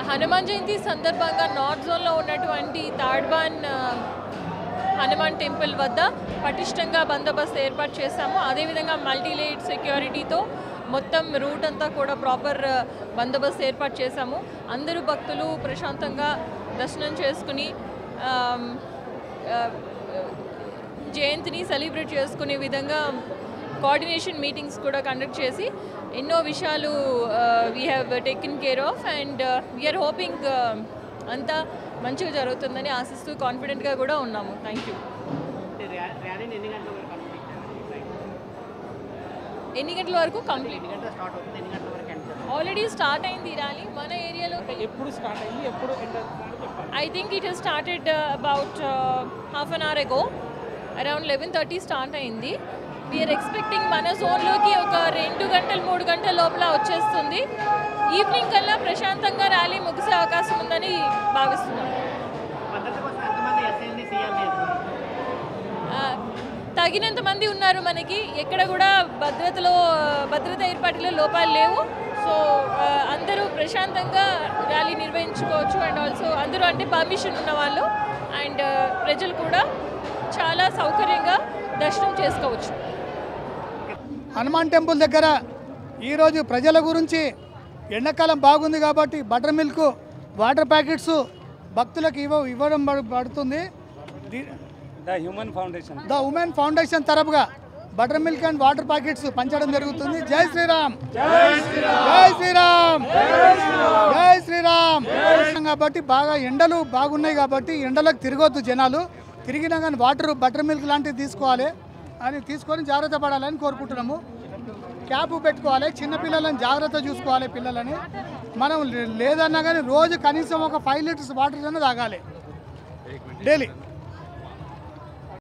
హనుమాన్ జయంతి సందర్భంగా నార్త్ జోన్లో ఉన్నటువంటి తాడ్బాన్ ఆ, హనుమాన్ టెంపుల్ వద్ద పటిష్టంగా బందోబస్తు ఏర్పాటు చేశాము అదేవిధంగా మల్టీ లేడ్ సెక్యూరిటీతో మొత్తం రూట్ అంతా కూడా ప్రాపర్ బందోబస్తు ఏర్పాటు చేశాము అందరూ భక్తులు ప్రశాంతంగా దర్శనం చేసుకుని ఆమ్, ఆ, జయంతిని సెలబ్రేట్ చేసుకునే విధంగా కోఆర్డినేషన్ మీటింగ్స్ కూడా కండక్ట్ చేసి ఎన్నో విషయాలు we have taken care of and we're hoping అంతా మంచిగా జరుగుతుందని ఆశిస్తూ కాన్ఫిడెంట్గా కూడా ఉన్నాము థ్యాంక్ యూ ర్యాలీని ఎన్ని గంటల వరకు కంప్లీట్ చేయాలి? ఎన్ని గంటల వరకు కంప్లీట్ ఎన్ని గంటల స్టార్ట్ అవుతుంది ఎన్ని గంటల వరకు ఎండ్ చేస్తారు ఆల్రెడీ స్టార్ట్ అయింది ఈ ర్యాలీ మన ఏరియాలో ఎప్పుడు స్టార్ట్ అయ్యి ఎప్పుడు ఎండ్ అవుతుందని చెప్పాలి I think it has started about half an hour ago around eleven thirty start అయింది వీఆర్ ఎక్స్పెక్టింగ్ మన జోన్లోకి ఒక రెండు గంటలు మూడు గంటల లోపల వచ్చేస్తుంది ఈవినింగ్ కల్లా ప్రశాంతంగా ర్యాలీ ముగిసే అవకాశం ఉందని భావిస్తున్నాను భద్రత కోసం ఎంతమంది ఎస్ఐని సీఎల్ని ఆ, తగినంత మంది ఉన్నారు మనకి ఎక్కడ కూడా భద్రతలో భద్రత ఏర్పాటులో లోపాలు లేవు సో ఆ, అందరూ ప్రశాంతంగా ర్యాలీ నిర్వహించుకోవచ్చు అండ్ ఆల్సో అందరూ అంటే పర్మిషన్ ఉన్న వాళ్ళు అండ్ ప్రజలు కూడా చాలా సౌకర్యంగా దర్శనం చేసుకోవచ్చు హనుమాన్ టెంపుల్ దగ్గర ఈరోజు ప్రజల గురించి ఎండాకాలం బాగుంది కాబట్టి బటర్ మిల్క్ వాటర్ ప్యాకెట్స్ భక్తులకు ఇవ్వ ఇవ్వడం పడు- పడుతుంది the- the human foundation the women foundation తరపుగా buttermilk and water packets పంచడం జరుగుతుంది జై శ్రీరామ్ జై శ్రీరామ్ జై శ్రీరామ్ కాబట్టి బాగా ఎండలు బాగున్నాయి కాబట్టి ఎండలకు తిరగొద్దు జనాలు తిరిగినా కానీ వాటర్ బటర్ మిల్క్ లాంటివి తీసుకోవాలి అని తీసుకొని జాగ్రత్త పడాలని కోరుకుంటున్నాము క్యాప్ పెట్టుకోవాలి చిన్న పిల్లలని జాగ్రత్త చూసుకోవాలి పిల్లలని మనం లే- లేదన్నా కానీ రోజు కనీసం ఒక ఫైవ్ లీటర్స్ వాటర్ అన్న తాగాలి డైలీ